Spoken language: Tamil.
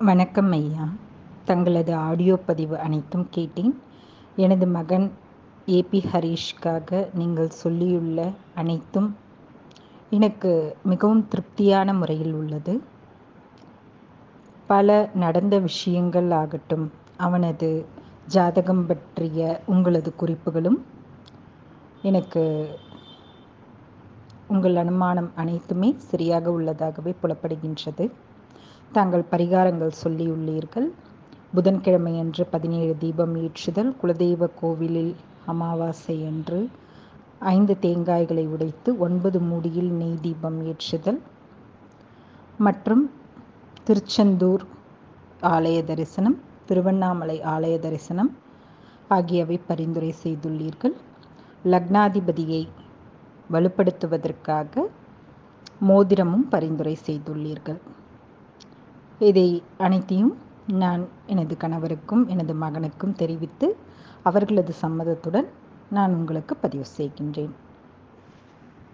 வணக்கம் ஐயா தங்களது ஆடியோ பதிவு அனைத்தும் கேட்டேன் எனது மகன் ஏபி ஹரீஷ்காக நீங்கள் சொல்லியுள்ள அனைத்தும் எனக்கு மிகவும் திருப்தியான முறையில் உள்ளது பல நடந்த விஷயங்கள் ஆகட்டும் அவனது ஜாதகம் பற்றிய உங்களது குறிப்புகளும் எனக்கு உங்கள் அனுமானம் அனைத்துமே சரியாக உள்ளதாகவே புலப்படுகின்றது தாங்கள் பரிகாரங்கள் சொல்லியுள்ளீர்கள் புதன்கிழமையன்று பதினேழு தீபம் ஏற்றுதல் குலதெய்வ கோவிலில் அமாவாசை அன்று ஐந்து தேங்காய்களை உடைத்து ஒன்பது மூடியில் நெய் தீபம் ஏற்றுதல் மற்றும் திருச்செந்தூர் ஆலய தரிசனம் திருவண்ணாமலை ஆலய தரிசனம் ஆகியவை பரிந்துரை செய்துள்ளீர்கள் லக்னாதிபதியை வலுப்படுத்துவதற்காக மோதிரமும் பரிந்துரை செய்துள்ளீர்கள் இதை அனைத்தையும் நான் எனது கணவருக்கும் எனது மகனுக்கும் தெரிவித்து அவர்களது சம்மதத்துடன் நான் உங்களுக்கு பதிவு செய்கின்றேன்